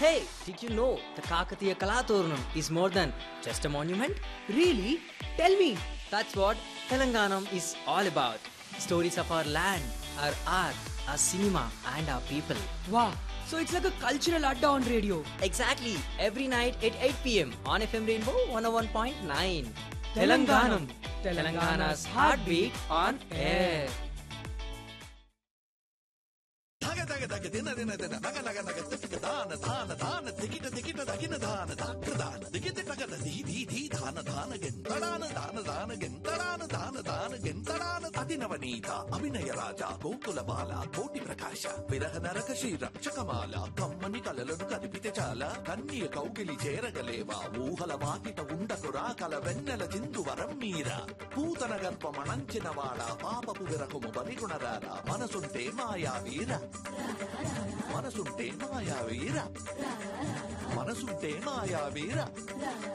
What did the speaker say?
Hey, did you know the Kakatiya Kalaturnam is more than just a monument? Really? Tell me. That's what Telanganam is all about. Stories of our land, our art, our cinema, and our people. Wow. So it's like a cultural adda on radio. Exactly, every night at 8 pm on FM Rainbow 101.9. Telanganam. Telangana's heartbeat on air. ధగ ధగ ధగ దిన దిన దిన నగ నగ నగ తిటిక దాన దాన దాన దిగిట దిగిట దగిన దాన దాక దాన దిగిట టగద ధీ ధీ ధీ దాన దాన గెంతడాన దాన దాన గెంతడాన దాన దాన గెంతడాన అభినవనీత అభినయ రాజా గోకుల బాల కోటి ప్రకాశ విరహ నరక శ్రీ రక్షకమాల కమ్మని కలలను కదిపితే చాల కన్య కౌగిలి చేరగలేవా ఊహల వాకిట ఉండకురా కల వెన్నెల చిందు వరం మీర పూతన గర్భమణంచిన వాడ పాపపు విరహము బలిగుణరారా మనసుంటే మాయా వీర మనసుంటే మాయా వీర మనసుంటే మాయా వీర